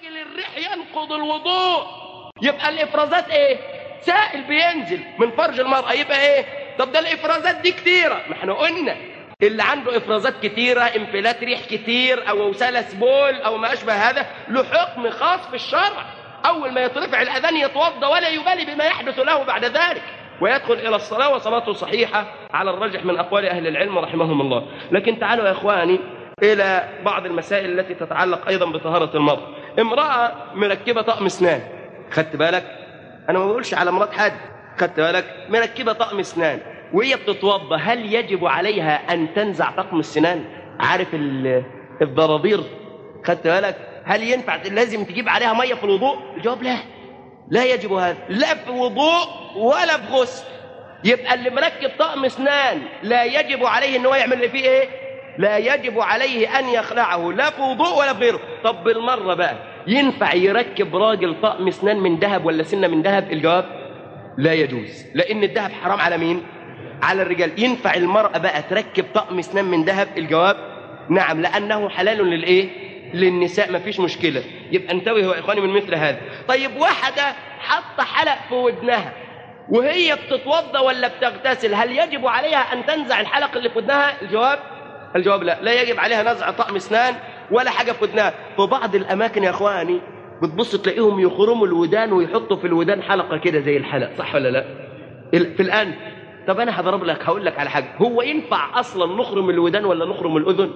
الراجل الريح ينقض الوضوء يبقى الافرازات ايه سائل بينزل من فرج المرأة يبقى ايه طب ده الافرازات دي كتيرة ما احنا قلنا اللي عنده افرازات كتيرة انفلات ريح كتير او سلس بول او ما اشبه هذا له حكم خاص في الشرع اول ما يترفع الاذان يتوضا ولا يبالي بما يحدث له بعد ذلك ويدخل الى الصلاه وصلاته صحيحه على الرجح من اقوال اهل العلم رحمهم الله لكن تعالوا يا اخواني الى بعض المسائل التي تتعلق ايضا بطهاره المرء امراه مركبه طقم اسنان خدت بالك انا ما بقولش على مرات حد خدت بالك مركبه طقم اسنان وهي بتتوضا هل يجب عليها ان تنزع طقم السنان عارف ال- الضرابير خدت بالك هل ينفع لازم تجيب عليها ميه في الوضوء الجواب لا لا يجب هذا لا في وضوء ولا في غسل يبقى اللي مركب طقم اسنان لا يجب عليه ان هو يعمل اللي فيه ايه لا يجب عليه ان يخلعه لا في وضوء ولا في غيره طب بالمره بقى ينفع يركب راجل طقم اسنان من ذهب ولا سنه من ذهب الجواب لا يجوز لان الذهب حرام على مين على الرجال ينفع المرأة بقى تركب طقم اسنان من ذهب الجواب نعم لأنه حلال للإيه للنساء ما فيش مشكلة يبقى انتبهوا يا إخواني من مثل هذا طيب واحدة حاطة حلق في ودنها وهي بتتوضى ولا بتغتسل هل يجب عليها أن تنزع الحلق اللي في ودنها الجواب الجواب لا لا يجب عليها نزع طقم اسنان ولا حاجة في ودنها في بعض الأماكن يا إخواني بتبص تلاقيهم يخرموا الودان ويحطوا في الودان حلقة كده زي الحلق صح ولا لا ال- في الآن طب انا هضرب لك هقول لك على حاجه هو ينفع اصلا نخرم الودان ولا نخرم الاذن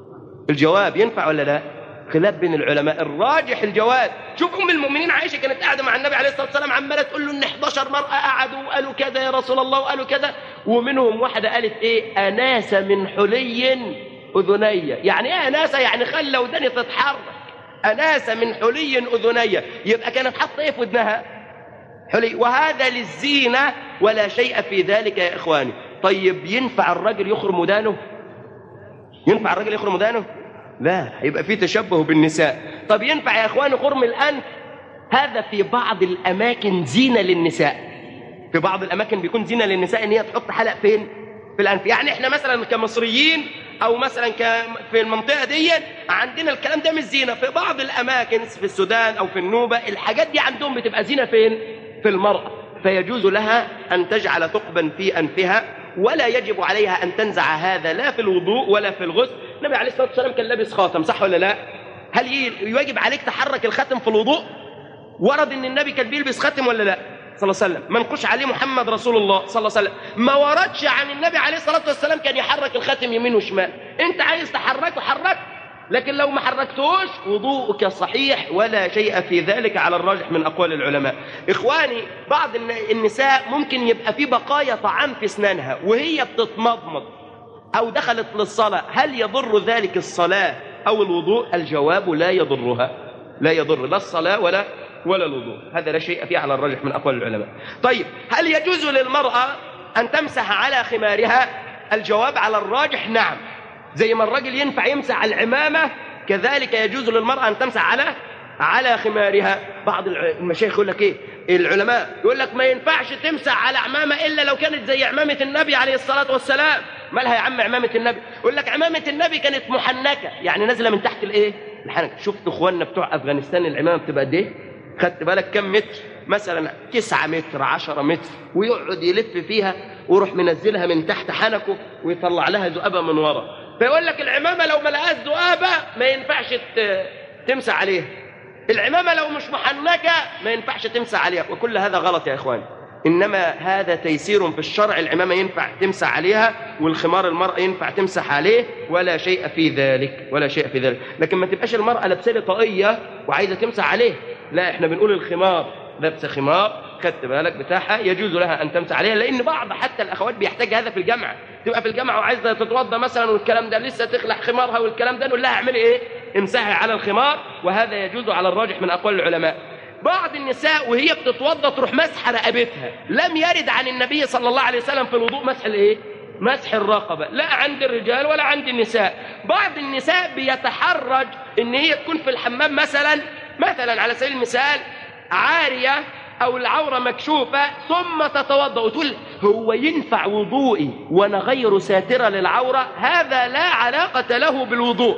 الجواب ينفع ولا لا خلاف بين العلماء الراجح الجواز شوف ام المؤمنين عائشه كانت قاعده مع النبي عليه الصلاه والسلام عماله تقول له ان 11 مراه قعدوا وقالوا كذا يا رسول الله وقالوا كذا ومنهم واحده قالت ايه اناس من حلي اذني يعني ايه اناسه يعني خلى وداني تتحرك اناس من حلي اذني يبقى كانت حاطه ايه في ودنها حلي وهذا للزينة ولا شيء في ذلك يا إخواني طيب ينفع الرجل يخرم ودانه ينفع الرجل يخرم ودانه لا يبقى في تشبه بالنساء طب ينفع يا إخواني خرم الأنف هذا في بعض الأماكن زينة للنساء في بعض الأماكن بيكون زينة للنساء إن هي تحط حلق فين في الأنف يعني إحنا مثلا كمصريين أو مثلا ك- في المنطقة دي عندنا الكلام ده مش زينة في بعض الأماكن في السودان أو في النوبة الحاجات دي عندهم بتبقى زينة فين في المرأة فيجوز لها أن تجعل ثقبا في أنفها ولا يجب عليها أن تنزع هذا لا في الوضوء ولا في الغسل النبي عليه الصلاة والسلام كان لابس خاتم صح ولا لا هل ي- يجب عليك تحرك الخاتم في الوضوء ورد ان النبي كان بيلبس خاتم ولا لا صلى الله عليه وسلم منقوش عليه محمد رسول الله صلى الله عليه وسلم ما وردش عن النبي عليه الصلاه والسلام كان يحرك الخاتم يمين وشمال انت عايز تحركه حركه لكن لو ما حركتوش وضوءك صحيح ولا شيء في ذلك على الراجح من اقوال العلماء اخواني بعض الن- النساء ممكن يبقى في بقايا طعام في اسنانها وهي بتتمضمض أو دخلت للصلاة هل يضر ذلك الصلاة أو الوضوء الجواب لا يضرها لا يضر لا الصلاة ولا ولا الوضوء هذا لا شيء فيه على الرجح من أقوال العلماء طيب هل يجوز للمرأة أن تمسح على خمارها الجواب على الراجح نعم زي ما الرجل ينفع يمسح على العمامة كذلك يجوز للمرأة أن تمسح على على خمارها بعض الع- المشايخ يقول لك ايه العلماء يقول لك ما ينفعش تمسح على عمامه الا لو كانت زي عمامه النبي عليه الصلاه والسلام مالها يا عم عمامه النبي يقول لك عمامه النبي كانت محنكه يعني نازله من تحت الايه الحنك شفت اخواننا بتوع افغانستان العمامه بتبقى قد ايه خدت بالك كم متر مثلا 9 متر 10 متر ويقعد يلف فيها ويروح منزلها من تحت حنكه ويطلع لها ذؤابه من ورا فيقول لك العمامه لو ما لقاش ذؤابه ما ينفعش ت- تمسح عليها العمامة لو مش محنكة ما ينفعش تمسح عليها وكل هذا غلط يا إخوان إنما هذا تيسير في الشرع العمامة ينفع تمسح عليها والخمار المرأة ينفع تمسح عليه ولا شيء في ذلك ولا شيء في ذلك لكن ما تبقاش المرأة لابسة لي طاقية وعايزة تمسح عليه لا احنا بنقول الخمار لابسة خمار خدت بالك بتاعها يجوز لها أن تمسح عليها لأن بعض حتى الأخوات بيحتاج هذا في الجامعة تبقى في الجامعة وعايزة تتوضى مثلا والكلام ده لسه تخلع خمارها والكلام ده نقول لها اعملي ايه امسحي على الخمار وهذا يجوز على الراجح من أقوال العلماء بعض النساء وهي بتتوضى تروح مسح رقبتها لم يرد عن النبي صلى الله عليه وسلم في الوضوء مسح الايه مسح الرقبة لا عند الرجال ولا عند النساء بعض النساء بيتحرج ان هي تكون في الحمام مثلا مثلا على سبيل المثال عارية او العورة مكشوفة ثم تتوضأ وتقول هو ينفع وضوئي وانا غير ساترة للعورة هذا لا علاقة له بالوضوء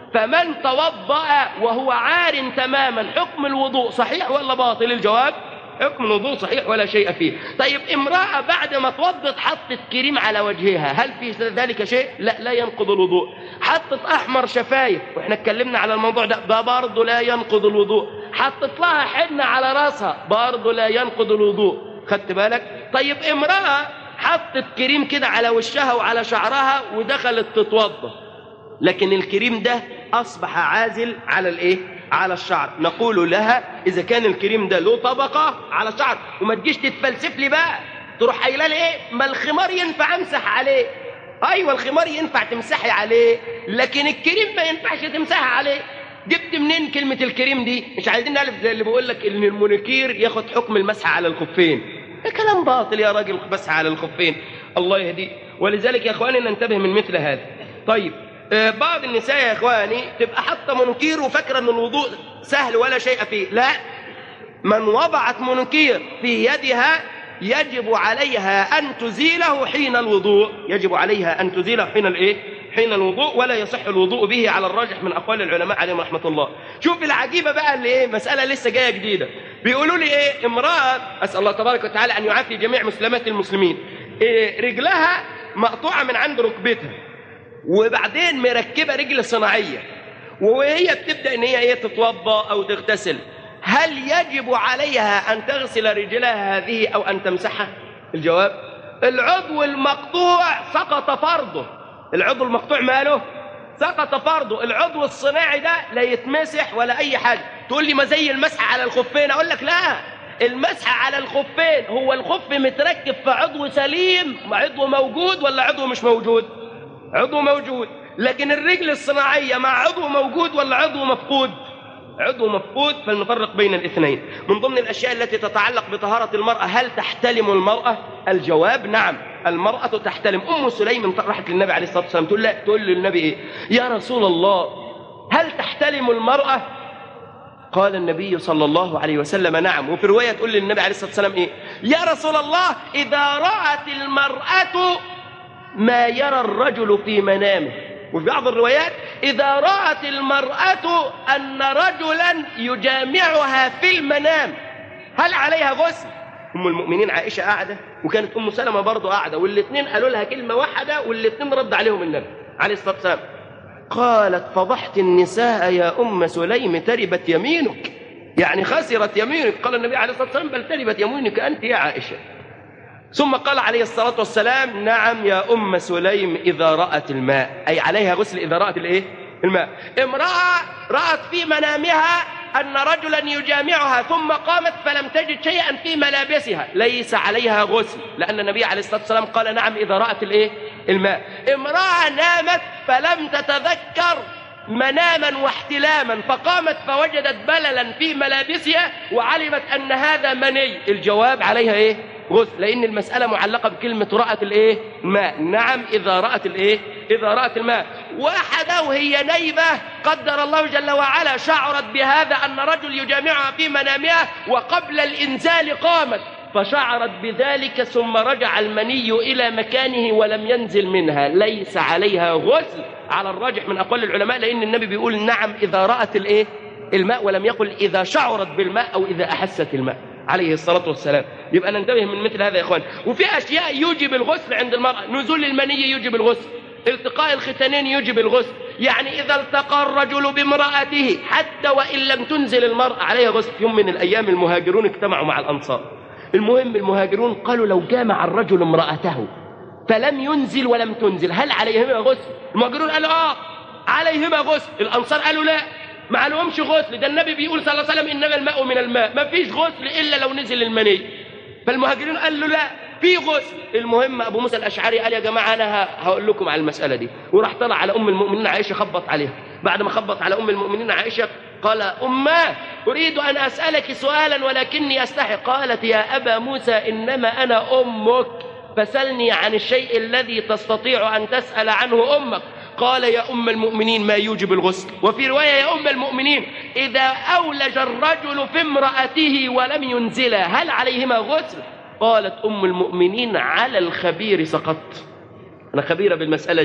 فمن توضأ وهو عار تماما حكم الوضوء صحيح ولا باطل الجواب حكم الوضوء صحيح ولا شيء فيه طيب امرأة بعد ما توضت حطت كريم على وجهها هل في ذلك شيء لا لا ينقض الوضوء حطت أحمر شفايف واحنا اتكلمنا على الموضوع ده ده برضه لا ينقض الوضوء حطت لها حنة على راسها برضه لا ينقض الوضوء خدت بالك طيب امرأة حطت كريم كده على وشها وعلى شعرها ودخلت تتوضا لكن الكريم ده أصبح عازل على الايه على الشعر نقول لها إذا كان الكريم ده له طبقة على الشعر وما تجيش تتفلسف لي بقى تروح قايله لي ايه ما الخمار ينفع امسح عليه ايوه الخمار ينفع تمسحي عليه لكن الكريم ما ينفعش تمسحي عليه جبت منين كلمة الكريم دي مش عايزين نعرف زي اللي بيقول لك ان المونيكير ياخد حكم المسح على الخفين ده كلام باطل يا راجل مسح على الخفين الله يهديه ولذلك يا اخواني ننتبه من مثل هذا طيب آه، بعض النساء يا اخواني تبقى حاطه منكير وفاكره ان الوضوء سهل ولا شيء فيه لا من وضعت منكير في يدها يجب عليها ان تزيله حين الوضوء يجب عليها ان تزيله حين الايه حين الوضوء ولا يصح الوضوء به على الراجح من اقوال العلماء عليهم رحمه الله شوف العجيبه بقى اللي ايه مساله لسه جايه جديده بيقولوا لي ايه امراه اسال الله تبارك وتعالى ان يعافي جميع مسلمات المسلمين إيه رجلها مقطوعه من عند ركبتها وبعدين مركبه رجل صناعيه وهي بتبدا ان هي ايه تتوضا او تغتسل هل يجب عليها ان تغسل رجلها هذه او ان تمسحها الجواب العضو المقطوع سقط فرضه العضو المقطوع ماله سقط فرضه العضو الصناعي ده لا يتمسح ولا اي حاجه تقول لي ما زي المسح على الخفين اقول لك لا المسح على الخفين هو الخف متركب في عضو سليم عضو موجود ولا عضو مش موجود عضو موجود لكن الرجل الصناعية مع عضو موجود ولا عضو مفقود عضو مفقود فلنفرق بين الاثنين من ضمن الأشياء التي تتعلق بطهارة المرأة هل تحتلم المرأة الجواب نعم المرأة تحتلم أم سليم راحت للنبي عليه الصلاة والسلام تقول, له تقول للنبي إيه يا رسول الله هل تحتلم المرأة قال النبي صلى الله عليه وسلم نعم وفي رواية تقول للنبي عليه الصلاة والسلام إيه يا رسول الله إذا رأت المرأة ما يرى الرجل في منامه وفي بعض الروايات إذا رأت المرأة أن رجلا يجامعها في المنام هل عليها غسل أم المؤمنين عائشة قاعدة وكانت أم سلمة برضه قاعدة والاثنين قالوا لها كلمة واحدة والاثنين رد عليهم النبي عليه الصلاة والسلام قالت فضحت النساء يا أم سليم تربت يمينك يعني خسرت يمينك قال النبي عليه الصلاة والسلام بل تربت يمينك أنت يا عائشة ثم قال عليه الصلاة والسلام نعم يا أم سليم إذا رأت الماء أي عليها غسل إذا رأت الإيه؟ الماء امرأة رأت في منامها أن رجلا يجامعها ثم قامت فلم تجد شيئا في ملابسها ليس عليها غسل لأن النبي عليه الصلاة والسلام قال نعم إذا رأت الإيه؟ الماء امرأة نامت فلم تتذكر مناما واحتلاما فقامت فوجدت بللا في ملابسها وعلمت أن هذا مني الجواب عليها إيه؟ غسل لأن المسألة معلقة بكلمة رأت الإيه؟ الماء نعم إذا رأت الإيه؟ إذا رأت الماء واحدة وهي نايمة قدر الله جل وعلا شعرت بهذا أن رجل يجامعها في منامها وقبل الإنزال قامت فشعرت بذلك ثم رجع المني إلى مكانه ولم ينزل منها ليس عليها غسل على الراجح من أقوال العلماء لأن النبي بيقول نعم إذا رأت الإيه؟ الماء ولم يقل إذا شعرت بالماء أو إذا أحست الماء عليه الصلاة والسلام يبقى ننتبه من مثل هذا يا إخوان وفي أشياء يوجب الغسل عند المرأة نزول المني يوجب الغسل التقاء الختانين يوجب الغسل يعني إذا التقى الرجل بامرأته حتى وإن لم تنزل المرأة عليها غسل في يوم من الأيام المهاجرون اجتمعوا مع الأنصار المهم المهاجرون قالوا لو جامع الرجل امرأته فلم ينزل ولم تنزل هل عليهما غسل المهاجرون قالوا آه عليهما غسل الأنصار قالوا لا ما عليهمش غسل ده النبي بيقول صلى الله عليه وسلم إنما الماء من الماء ما فيش غسل إلا لو نزل المني فالمهاجرين قالوا لا في غسل المهم ابو موسى الاشعري قال يا جماعه انا هقول لكم على المساله دي وراح طلع على ام المؤمنين عائشه خبط عليها بعد ما خبط على ام المؤمنين عائشه قال اماه اريد ان اسالك سؤالا ولكني استحي قالت يا ابا موسى انما انا امك فسلني عن الشيء الذي تستطيع ان تسال عنه امك قال يا أم المؤمنين ما يوجب الغسل وفي رواية يا أم المؤمنين إذا أولج الرجل في امرأته ولم ينزلها هل عليهما غسل قالت أم المؤمنين على الخبير سقطت أنا خبيرة بالمسألة دي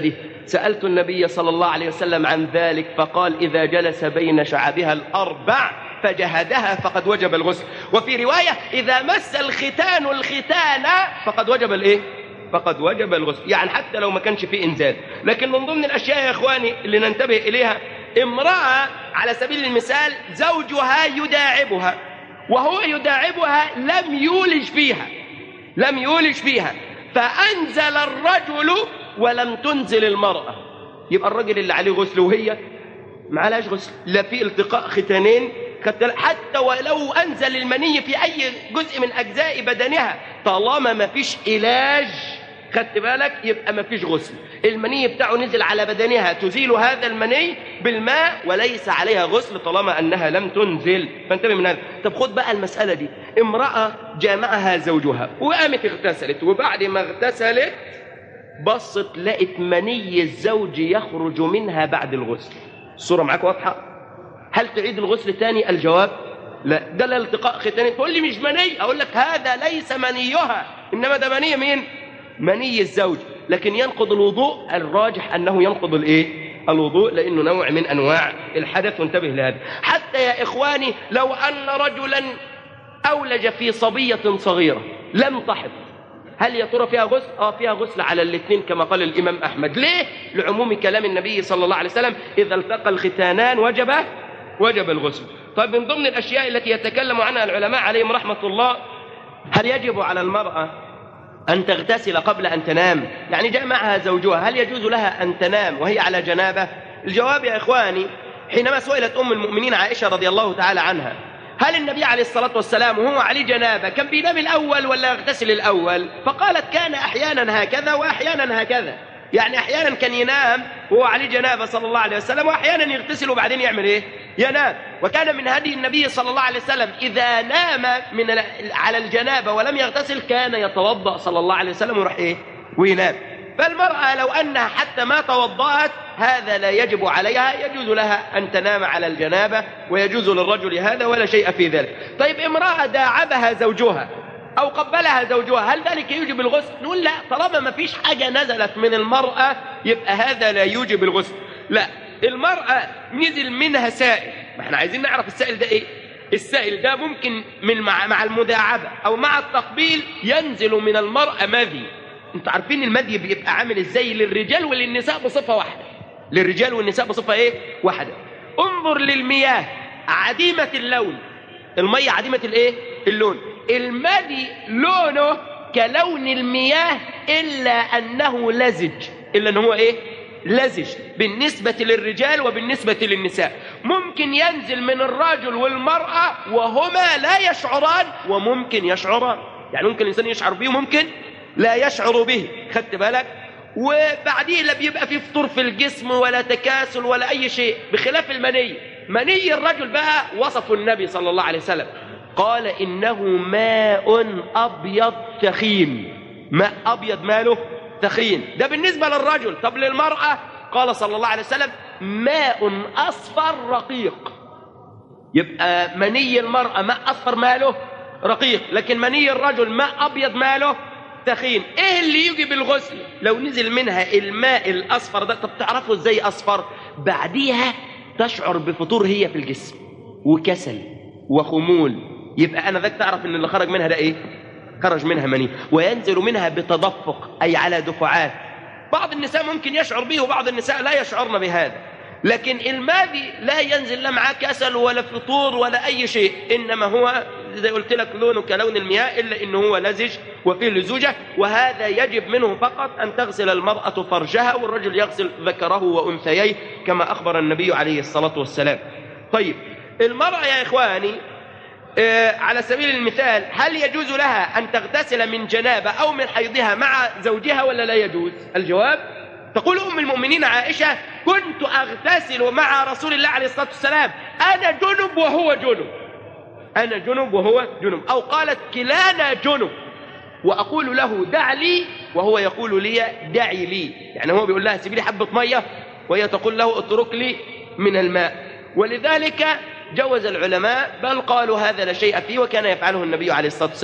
سألت النبي صلى الله عليه وسلم عن ذلك فقال إذا جلس بين شعبها الأربع فجهدها فقد وجب الغسل وفي رواية إذا مس الختان الختان فقد وجب الإيه؟ فقد وجب الغسل يعني حتى لو ما كانش فيه إنزال لكن من ضمن الأشياء يا إخواني اللي ننتبه إليها امرأة على سبيل المثال زوجها يداعبها وهو يداعبها لم يولج فيها لم يولج فيها فأنزل الرجل ولم تنزل المرأة يبقى الرجل اللي عليه غسل وهي ما عليهاش غسل لا في التقاء ختانين حتى ولو أنزل المني في أي جزء من أجزاء بدنها طالما ما فيش علاج خدت بالك يبقى ما فيش غسل المني بتاعه نزل على بدنها تزيل هذا المني بالماء وليس عليها غسل طالما أنها لم تنزل فانتبه من هذا طب خد بقى المسألة دي امرأة جامعها زوجها وقامت اغتسلت وبعد ما اغتسلت بصت لقت مني الزوج يخرج منها بعد الغسل الصورة معاك واضحة هل تعيد الغسل تاني الجواب لا ده الالتقاء ختاني تقول لي مش مني اقول لك هذا ليس منيها انما ده مني مين مني الزوج لكن ينقض الوضوء الراجح انه ينقض الايه الوضوء لانه نوع من انواع الحدث وانتبه لهذا حتى يا اخواني لو ان رجلا اولج في صبيه صغيره لم تحض هل يا ترى فيها غسل اه فيها غسل على الاثنين كما قال الامام احمد ليه لعموم كلام النبي صلى الله عليه وسلم اذا التقى الختانان وجب وجب الغسل طيب من ضمن الاشياء التي يتكلم عنها العلماء عليهم رحمه الله هل يجب على المراه أن تغتسل قبل أن تنام يعني جاء معها زوجها هل يجوز لها أن تنام وهي على جنابة الجواب يا إخواني حينما سئلت أم المؤمنين عائشة رضي الله تعالى عنها هل النبي عليه الصلاة والسلام وهو عليه جنابة كان بينام الأول ولا يغتسل الأول فقالت كان أحيانا هكذا وأحيانا هكذا يعني أحيانا كان ينام وهو عليه جنابة صلى الله عليه وسلم وأحيانا يغتسل وبعدين يعمل إيه ينام وكان من هدي النبي صلى الله عليه وسلم إذا نام من على الجنابة ولم يغتسل كان يتوضأ صلى الله عليه وسلم ويروح إيه وينام فالمرأة لو أنها حتى ما توضأت هذا لا يجب عليها يجوز لها أن تنام على الجنابة ويجوز للرجل هذا ولا شيء في ذلك طيب امرأة داعبها زوجها أو قبلها زوجها هل ذلك يوجب الغسل نقول لا طالما ما فيش حاجة نزلت من المرأة يبقى هذا لا يوجب الغسل لا المرأة نزل منها سائل ما احنا عايزين نعرف السائل ده ايه السائل ده ممكن من مع, مع المداعبة او مع التقبيل ينزل من المرأة مذي انتوا عارفين المذي بيبقى عامل ازاي للرجال وللنساء بصفة واحدة للرجال والنساء بصفة ايه واحدة انظر للمياه عديمة اللون المية عديمة الايه اللون المذي لونه كلون المياه إلا أنه لزج إلا أنه هو إيه لزج بالنسبة للرجال وبالنسبة للنساء ممكن ينزل من الرجل والمرأة وهما لا يشعران وممكن يشعران يعني ممكن الإنسان يشعر به وممكن لا يشعر به خدت بالك وبعديه لا بيبقى فيه فطور في الجسم ولا تكاسل ولا أي شيء بخلاف المني مني الرجل بقى وصفه النبي صلى الله عليه وسلم قال إنه ماء أبيض ثخين ماء أبيض ماله ثخين ده بالنسبة للرجل طب للمرأة قال صلى الله عليه وسلم ماء أصفر رقيق يبقى مني المرأة ماء أصفر ماله رقيق لكن مني الرجل ماء أبيض ماله ثخين ايه اللي يجي بالغسل لو نزل منها الماء الأصفر ده طب تعرفوا ازاي أصفر بعديها تشعر بفطور هي في الجسم وكسل وخمول يبقى انا ذاك تعرف ان اللي خرج منها ده ايه خرج منها مني وينزل منها بتدفق اي على دفعات بعض النساء ممكن يشعر به وبعض النساء لا يشعرن بهذا لكن الماذي لا ينزل لا معاه كسل ولا فطور ولا اي شيء انما هو زي قلت لك لونه كلون المياه الا انه هو لزج وفيه لزوجه وهذا يجب منه فقط ان تغسل المراه فرجها والرجل يغسل ذكره وانثييه كما اخبر النبي عليه الصلاه والسلام طيب المراه يا اخواني على سبيل المثال هل يجوز لها أن تغتسل من جنابة أو من حيضها مع زوجها ولا لا يجوز الجواب تقول أم المؤمنين عائشة كنت أغتسل مع رسول الله عليه الصلاة والسلام أنا جنب وهو جنب أنا جنب وهو جنب أو قالت كلانا جنب وأقول له دع لي وهو يقول لي دعي لي يعني هو بيقول لها سيبي لي حبة مية وهي تقول له اترك لي من الماء ولذلك جوز العلماء بل قالوا هذا لا شيء فيه وكان يفعله النبي عليه الصلاة والسلام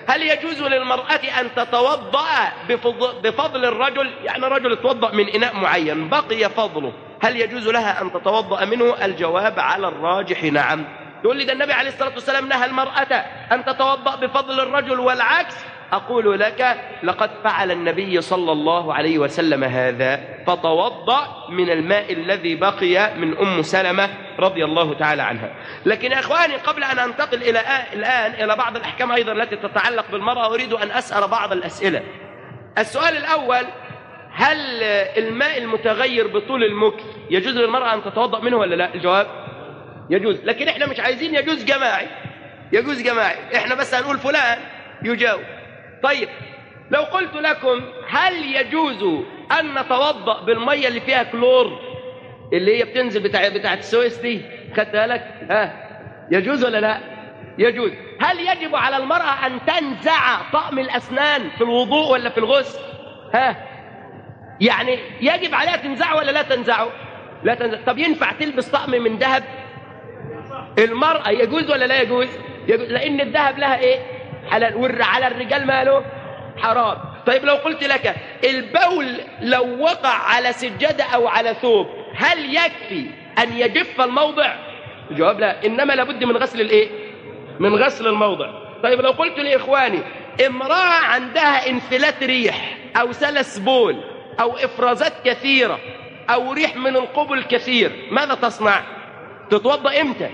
هل يجوز للمرأة أن تتوضأ بفض- بفضل الرجل يعني رجل اتوضأ من إناء معين بقي فضله هل يجوز لها أن تتوضأ منه الجواب على الراجح نعم يقول لي ده النبي عليه الصلاة والسلام نهى المرأة أن تتوضأ بفضل الرجل والعكس أقول لك لقد فعل النبي صلى الله عليه وسلم هذا فتوضأ من الماء الذي بقي من أم سلمة رضي الله تعالى عنها لكن يا إخواني قبل أن أنتقل إلى آ- الآن إلى بعض الأحكام أيضا التي تتعلق بالمرأة أريد أن أسأل بعض الأسئلة السؤال الأول هل الماء المتغير بطول المكث يجوز للمرأة أن تتوضأ منه ولا لا الجواب يجوز لكن احنا مش عايزين يجوز جماعي يجوز جماعي احنا بس هنقول فلان يجاوب طيب لو قلت لكم هل يجوز أن نتوضأ بالمية اللي فيها كلور اللي هي بتنزل بتاع بتاعت السويس دي خدت بالك ها يجوز ولا لا يجوز هل يجب على المرأة أن تنزع طقم الأسنان في الوضوء ولا في الغسل ها يعني يجب عليها تنزعه ولا لا تنزعه لا تنزع طب ينفع تلبس طقم من ذهب المرأة يجوز ولا لا يجوز يجوز لأن الذهب لها إيه حلال وعلى الرجال ماله حرام طيب لو قلت لك البول لو وقع على سجادة أو على ثوب هل يكفي أن يجف الموضع الجواب لا إنما لابد من غسل الإيه من غسل الموضع طيب لو قلت لإخواني امرأة عندها انفلات ريح أو سلس بول أو إفرازات كثيرة أو ريح من القبل كثير ماذا تصنع تتوضأ إمتى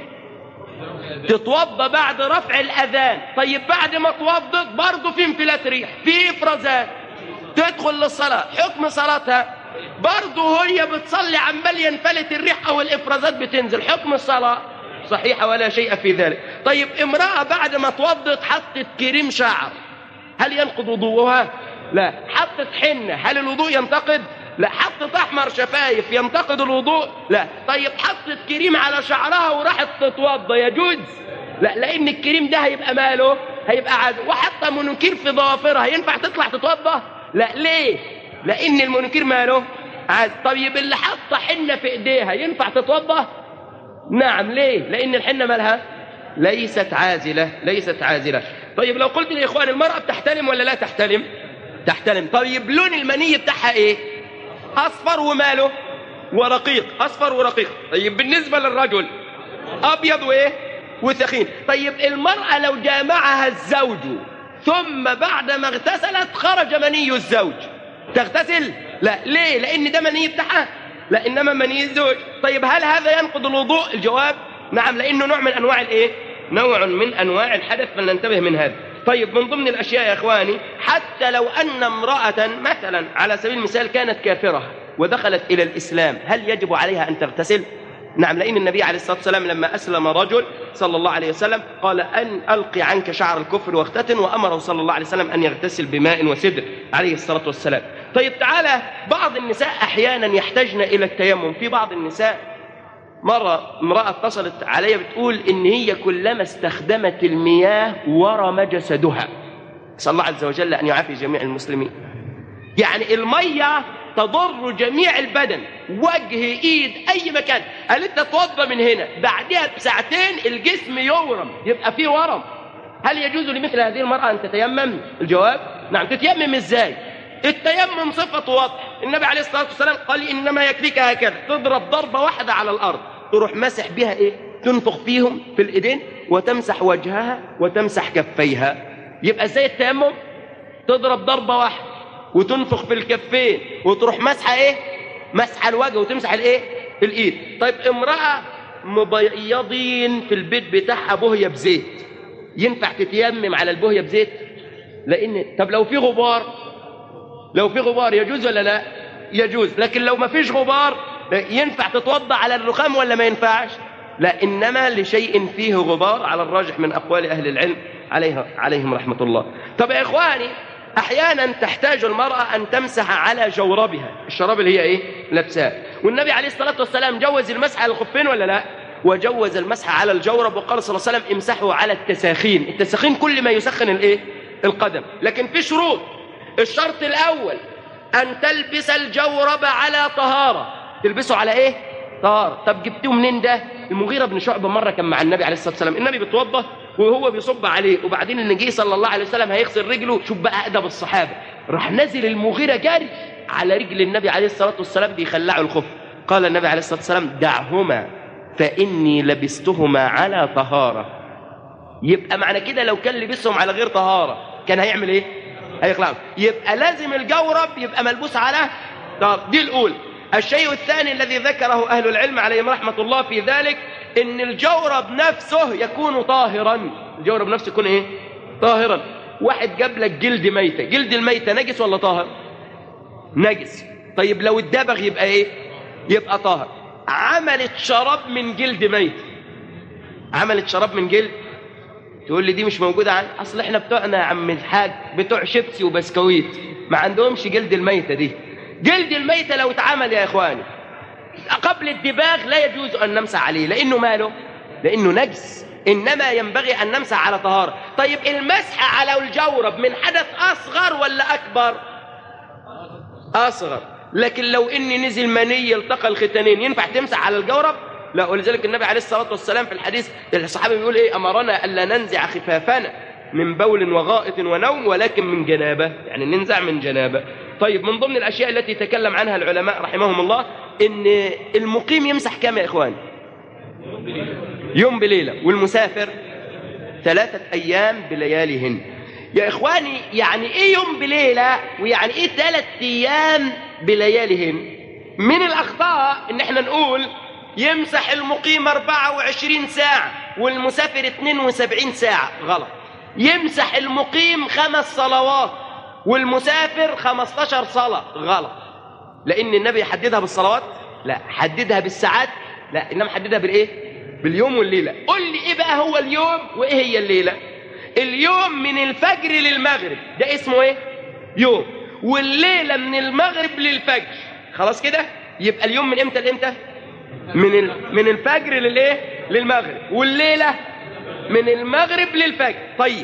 تتوضا بعد رفع الاذان طيب بعد ما توضت برضه في انفلات ريح في افرازات تدخل للصلاه حكم صلاتها برضه هي بتصلي عمال ينفلت الريح او الافرازات بتنزل حكم الصلاه صحيحه ولا شيء في ذلك طيب امراه بعد ما توضت حطت كريم شعر هل ينقض وضوءها لا حطت حنه هل الوضوء ينتقد لا حطت احمر شفايف ينتقد الوضوء لا طيب حطت كريم على شعرها وراحت تتوضا يجوز لا لان الكريم ده هيبقى ماله هيبقى عاد وحتى منكير في ضوافرها ينفع تطلع تتوضا لا ليه لان المنكير ماله عاد طيب اللي حاطه حنه في ايديها ينفع تتوضا نعم ليه لان الحنه مالها ليست عازله ليست عازله طيب لو قلت لاخوان المراه بتحتلم ولا لا تحتلم تحتلم طيب لون المني بتاعها ايه اصفر وماله ورقيق اصفر ورقيق طيب بالنسبه للرجل ابيض وايه وثخين طيب المراه لو جامعها الزوج ثم بعد ما اغتسلت خرج مني الزوج تغتسل لا ليه لان ده مني بتاعها لا انما مني الزوج طيب هل هذا ينقض الوضوء الجواب نعم لانه نوع من انواع الايه نوع من انواع الحدث فلننتبه من هذا طيب من ضمن الاشياء يا اخواني حتى لو ان امراه مثلا على سبيل المثال كانت كافره ودخلت الى الاسلام هل يجب عليها ان تغتسل نعم لأن النبي عليه الصلاة والسلام لما أسلم رجل صلى الله عليه وسلم قال أن ألقي عنك شعر الكفر واختتن وأمره صلى الله عليه وسلم أن يغتسل بماء وسدر عليه الصلاة والسلام طيب تعالى بعض النساء أحيانا يحتاجن إلى التيمم في بعض النساء مرة امرأة اتصلت علي بتقول إن هي كلما استخدمت المياه ورم جسدها نسأل الله عز وجل أن يعافي جميع المسلمين يعني المية تضر جميع البدن وجه ايد اي مكان قالت تتوضا من هنا بعدها بساعتين الجسم يورم يبقى فيه ورم هل يجوز لمثل هذه المرأة أن تتيمم الجواب نعم تتيمم ازاي التيمم صفة واضح النبي عليه الصلاة والسلام قال إنما يكفيك هكذا تضرب ضربة واحدة على الأرض تروح مسح بها إيه تنفخ فيهم في الإيدين وتمسح وجهها وتمسح كفيها يبقى ازاي التيمم تضرب ضربة واحدة وتنفخ في الكفين وتروح مسحه ايه مسحه الوجه وتمسح الايه الايد طيب امراه مبيضين في البيت بتاعها بهيه بزيت ينفع تتيمم على البهيه بزيت لان طب لو في غبار لو في غبار يجوز ولا لا يجوز لكن لو ما فيش غبار ينفع تتوضا على الرخام ولا ما ينفعش لا انما لشيء فيه غبار على الراجح من اقوال اهل العلم عليها عليهم رحمه الله طب يا اخواني احيانا تحتاج المراه ان تمسح على جوربها الشراب اللي هي ايه لابساه والنبي عليه الصلاه والسلام جوز المسح على الخفين ولا لا وجوز المسح على الجورب وقال صلى الله عليه وسلم امسحوا على التساخين التساخين كل ما يسخن الايه القدم لكن في شروط الشرط الاول ان تلبس الجورب على طهاره تلبسه على ايه طهاره طب جبتوه منين ده المغيره بن شعبه مره كان مع النبي عليه الصلاه والسلام النبي بيتوضا وهو بيصب عليه وبعدين النبي صلى الله عليه وسلم هيغسل رجله شوف بقى ادب الصحابه راح نزل المغيره جري على رجل النبي عليه الصلاه والسلام بيخلعه الخف قال النبي عليه الصلاه والسلام دعهما فاني لبستهما على طهاره يبقى معنى كده لو كان لبسهم على غير طهاره كان هيعمل ايه هيخلعهم يبقى لازم الجورب يبقى ملبوس على طهارة. دي الاولى الشيء الثاني الذي ذكره اهل العلم عليهم رحمه الله في ذلك ان الجورب نفسه يكون طاهرا الجورب نفسه يكون ايه طاهرا واحد جاب لك جلد ميته جلد الميته نجس ولا طاهر نجس طيب لو الدبغ يبقى ايه يبقى طاهر عملت شراب من جلد ميت عملت شراب من جلد تقول لي دي مش موجوده عن اصل احنا بتوعنا يا عم الحاج بتوع شيبسي وبسكويت ما عندهمش جلد الميته دي جلد الميته لو اتعمل يا اخواني قبل الدباغ لا يجوز ان نمسح عليه لانه ماله لانه نجس انما ينبغي ان نمسح على طهاره طيب المسح على الجورب من حدث اصغر ولا اكبر اصغر لكن لو اني نزل مني التقى الختانين ينفع تمسح على الجورب لا ولذلك النبي عليه الصلاه والسلام في الحديث الصحابي بيقول ايه امرنا الا ننزع خفافنا من بول وغائط ونوم ولكن من جنابه يعني ننزع من جنابه طيب من ضمن الاشياء التي تكلم عنها العلماء رحمهم الله ان المقيم يمسح كام يا اخوان يوم بليله والمسافر ثلاثه ايام بلياليهن يا اخواني يعني ايه يوم بليله ويعني ايه ثلاث ايام بلياليهن من الاخطاء ان احنا نقول يمسح المقيم 24 ساعه والمسافر 72 ساعه غلط يمسح المقيم خمس صلوات والمسافر 15 صلاه غلط لان النبي حددها بالصلوات لا حددها بالساعات لا انما حددها بالايه باليوم والليله قل لي ايه بقى هو اليوم وايه هي الليله اليوم من الفجر للمغرب ده اسمه ايه يوم والليله من المغرب للفجر خلاص كده يبقى اليوم من امتى لامتى من ال... من الفجر للايه للمغرب والليله من المغرب للفجر طيب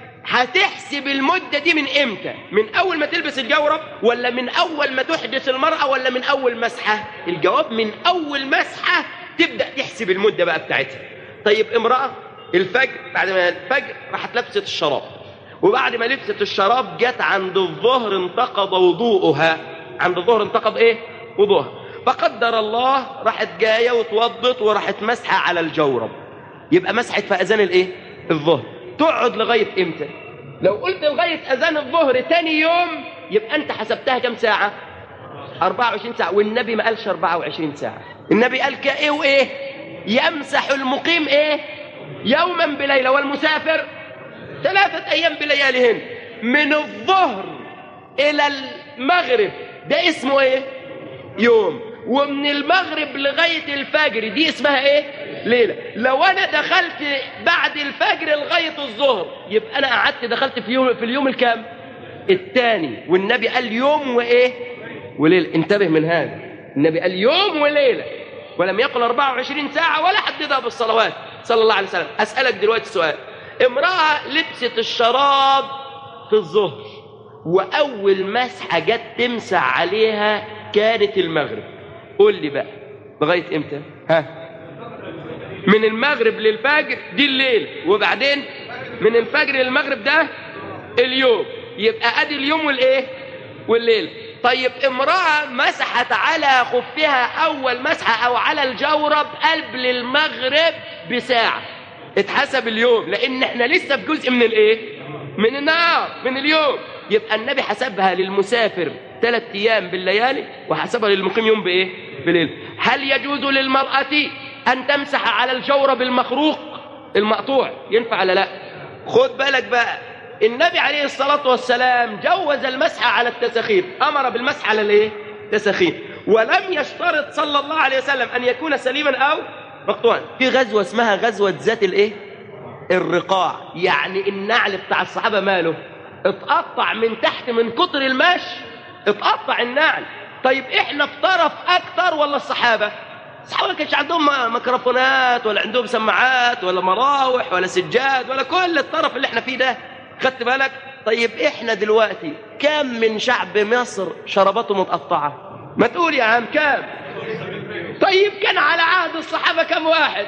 هتحسب المدة دي من امتى من اول ما تلبس الجورب ولا من اول ما تحدث المرأة ولا من اول مسحة الجواب من اول مسحة تبدأ تحسب المدة بقى بتاعتها طيب امرأة الفجر بعد ما الفجر راحت لبست الشراب وبعد ما لبست الشراب جت عند الظهر انتقض وضوءها عند الظهر انتقض ايه وضوءها فقدر الله راحت جايه وتوضت وراحت مسحه على الجورب يبقى مسحت في اذان الايه الظهر تقعد لغايه امتى لو قلت لغايه اذان الظهر تاني يوم يبقى انت حسبتها كم ساعه 24 ساعه والنبي ما قالش 24 ساعه النبي قال كايه وايه يمسح المقيم ايه يوما بليله والمسافر ثلاثه ايام بلياليهن من الظهر الى المغرب ده اسمه ايه يوم ومن المغرب لغاية الفجر دي اسمها ايه ليلة لو انا دخلت بعد الفجر لغاية الظهر يبقى انا قعدت دخلت في يوم في اليوم الكام الثاني والنبي قال يوم وايه وليلة انتبه من هذا النبي قال يوم وليلة ولم يقل 24 ساعة ولا حددها بالصلوات صلى الله عليه وسلم اسألك دلوقتي سؤال امرأة لبست الشراب في الظهر واول مسحة جت تمسح عليها كانت المغرب قول لي بقى لغايه امتى ها من المغرب للفجر دي الليل وبعدين من الفجر للمغرب ده اليوم يبقى ادي اليوم والايه والليل طيب امراه مسحت على خفها اول مسحه او على الجورب قبل المغرب بساعه اتحسب اليوم لان احنا لسه في جزء من الايه من النهار من اليوم يبقى النبي حسبها للمسافر ثلاث ايام بالليالي وحسبها للمقيم يوم بايه بليل هل يجوز للمرأة ان تمسح على الجورب المخروق المقطوع ينفع ولا لا خد بالك بقى النبي عليه الصلاة والسلام جوز المسح على التسخين امر بالمسح على الايه تسخين ولم يشترط صلى الله عليه وسلم ان يكون سليما او مقطوعا في غزوة اسمها غزوة ذات الايه الرقاع يعني النعل بتاع الصحابة ماله اتقطع من تحت من كتر المشي اتقطع النعل طيب احنا في طرف اكتر ولا الصحابه الصحابه ما كانش عندهم ميكروفونات ولا عندهم سماعات ولا مراوح ولا سجاد ولا كل الطرف اللي احنا فيه ده خدت بالك طيب احنا دلوقتي كم من شعب مصر شربته متقطعه ما تقول يا عم كام طيب كان على عهد الصحابه كم واحد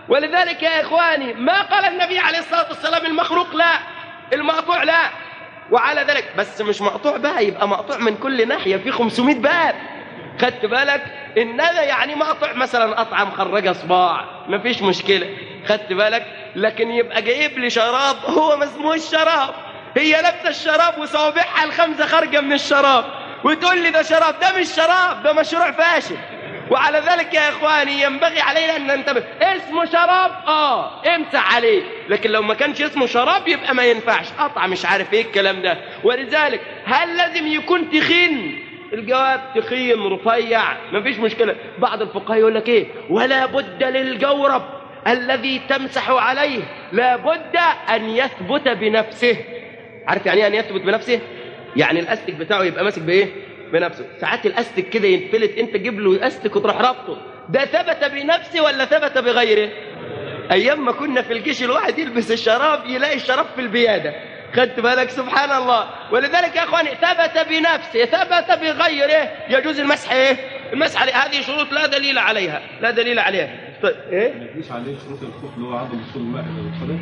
ولذلك يا إخواني ما قال النبي عليه الصلاة والسلام المخروق لا المقطوع لا وعلى ذلك بس مش مقطوع بقى يبقى مقطوع من كل ناحية في 500 باب خدت بالك ان هذا يعني مقطع مثلا قطعه مخرجه صباع مفيش مشكله خدت بالك لكن يبقى جايب لي شراب هو ما اسمهوش شراب هي لابسه الشراب وصوابعها الخمسه خارجه من الشراب وتقول لي ده شراب ده مش شراب ده مشروع فاشل وعلى ذلك يا اخواني ينبغي علينا ان ننتبه اسمه شراب اه امسح عليه لكن لو ما كانش اسمه شراب يبقى ما ينفعش قطع مش عارف ايه الكلام ده ولذلك هل لازم يكون تخين الجواب تخين رفيع مفيش مشكلة بعض الفقهاء يقول لك ايه ولا بد للجورب الذي تمسح عليه لا بد ان يثبت بنفسه عارف يعني ايه ان يثبت بنفسه يعني الاستك بتاعه يبقى ماسك بايه بنفسه ساعات الاستك كده ينفلت انت جيب له استك وتروح رابطه ده ثبت بنفسه ولا ثبت بغيره ايام ما كنا في الجيش الواحد يلبس الشراب يلاقي الشراب في البياده خدت بالك سبحان الله ولذلك يا اخواني ثبت بنفسه ثبت بغيره يجوز المسح ايه المسح عليه هذه شروط لا دليل عليها لا دليل عليها طيب ايه ما يجيش عليه شروط الخوف اللي هو عدم وصول الماء للصلاة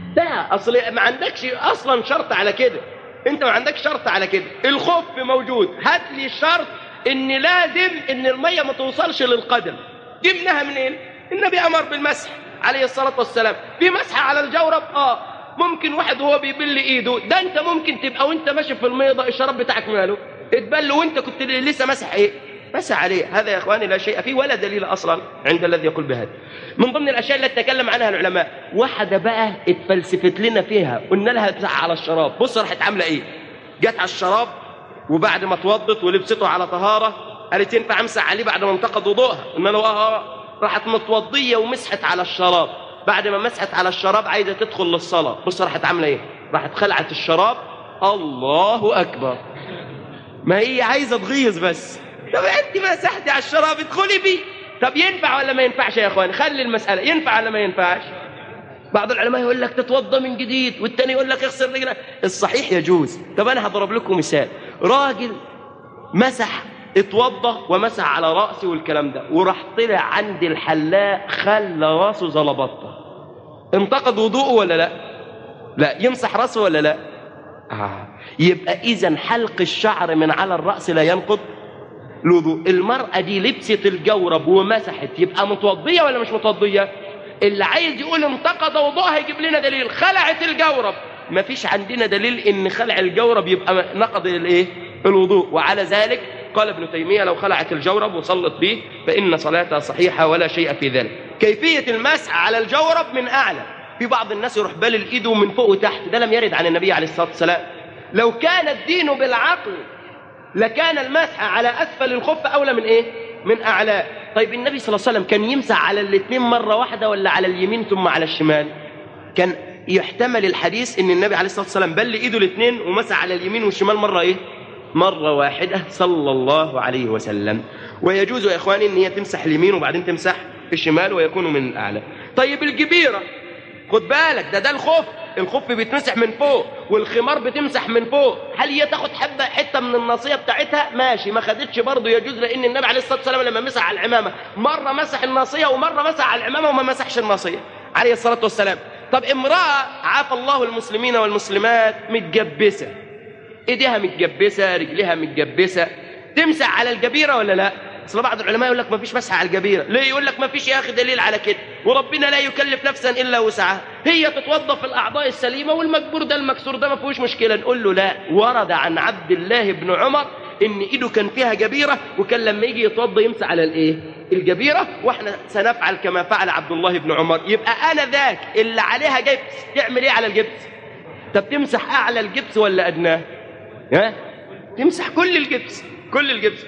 لا اصل ما عندكش اصلا شرط على كده انت ما عندكش شرط على كده الخوف موجود هات لي الشرط ان لازم ان الميه ما توصلش للقدم جبناها منين النبي امر بالمسح عليه الصلاه والسلام في مسح على الجورب اه ممكن واحد وهو بيبل ايده ده انت ممكن تبقى وانت ماشي في الميضه الشراب بتاعك ماله اتبل وانت كنت لسه مسح ايه مسح عليه هذا يا اخواني لا شيء فيه ولا دليل اصلا عند الذي يقول بهذا من ضمن الاشياء التي تكلم عنها العلماء واحده بقى اتفلسفت لنا فيها قلنا لها تمسح على الشراب بص راحت عامله ايه جت على الشراب وبعد ما اتوضت ولبسته على طهاره قالت ينفع امسح عليه بعد ما انتقض وضوءها قلنا له اه راحت متوضيه ومسحت على الشراب بعد ما مسحت على الشراب عايزه تدخل للصلاه بص راحت عامله ايه راحت خلعت الشراب الله اكبر ما هي عايزه تغيظ بس طب انت مسحتي على الشراب ادخلي بيه طب ينفع ولا ما ينفعش يا اخوان خلي المساله ينفع ولا ما ينفعش بعض العلماء يقول لك تتوضا من جديد والتاني يقول لك اغسل رجلك الصحيح يجوز طب انا هضرب لكم مثال راجل مسح اتوضى ومسح على راسه والكلام ده وراح طلع عند الحلاق خلى راسه زلبطه انتقد وضوءه ولا لا لا يمسح راسه ولا لا آه. يبقى اذا حلق الشعر من على الراس لا ينقض الوضوء المرأة دي لبست الجورب ومسحت يبقى متوضية ولا مش متوضية اللي عايز يقول انتقض وضوءها يجيب لنا دليل خلعت الجورب ما فيش عندنا دليل ان خلع الجورب يبقى نقض الايه الوضوء وعلى ذلك قال ابن تيمية لو خلعت الجورب وصلت به فإن صلاتها صحيحة ولا شيء في ذلك كيفية المسح على الجورب من أعلى في بعض الناس يروح بال الإيد من فوق وتحت ده لم يرد عن النبي عليه الصلاة والسلام لو كان الدين بالعقل لكان المسح على أسفل الخف أولى من إيه؟ من أعلاه طيب النبي صلى الله عليه وسلم كان يمسح على الاثنين مرة واحدة ولا على اليمين ثم على الشمال كان يحتمل الحديث ان النبي عليه الصلاة والسلام بل ايده الاثنين ومسح على اليمين والشمال مرة ايه مرة واحدة صلى الله عليه وسلم ويجوز يا اخواني ان هي تمسح اليمين وبعدين تمسح الشمال ويكون من الاعلى طيب الجبيرة خد بالك ده ده الخف الخف بيتمسح من فوق والخمار بتمسح من فوق هل هي تاخد حبه حته من الناصيه بتاعتها ماشي ما خدتش برضه يجوز لان النبي عليه الصلاه والسلام لما مسح على العمامه مره مسح الناصيه ومره مسح على العمامه وما مسحش الناصيه عليه الصلاه والسلام طب امراه عافى الله المسلمين والمسلمات متجبسه ايديها متجبسه رجليها متجبسه تمسح على الجبيره ولا لا اصل بعض العلماء يقول لك ما فيش مسح على الجبيره ليه يقول لك ما فيش يا اخي دليل على كده وربنا لا يكلف نفسا الا وسعها هي تتوظف في الاعضاء السليمه والمجبور ده المكسور ده ما فيهوش مشكله نقول له لا ورد عن عبد الله بن عمر ان ايده كان فيها جبيره وكان لما يجي يتوضا يمسح على الايه الجبيره واحنا سنفعل كما فعل عبد الله بن عمر يبقى انا ذاك اللي عليها جبس تعمل ايه على الجبس طب تمسح اعلى الجبس ولا ادناه ها تمسح كل الجبس كل الجبس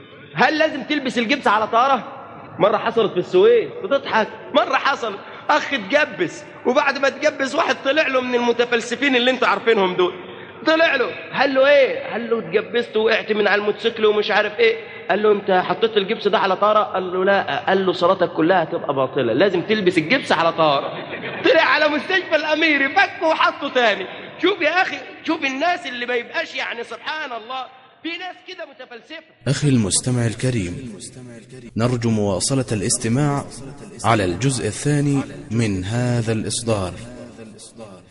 هل لازم تلبس الجبس على طهارة؟ مرة حصلت في السويس بتضحك مرة حصل أخ اتجبس وبعد ما اتجبس واحد طلع له من المتفلسفين اللي انتوا عارفينهم دول طلع له قال له ايه قال له اتجبست وقعت من على الموتوسيكل ومش عارف ايه قال له انت حطيت الجبس ده على طهارة قال له لا قال له صلاتك كلها هتبقى باطلة لازم تلبس الجبس على طهارة طلع على مستشفى الاميري فكه وحطه تاني شوف يا اخي شوف الناس اللي ما يبقاش يعني سبحان الله في ناس كده متفلسفة أخي المستمع الكريم نرجو مواصلة الاستماع على الجزء الثاني من هذا الإصدار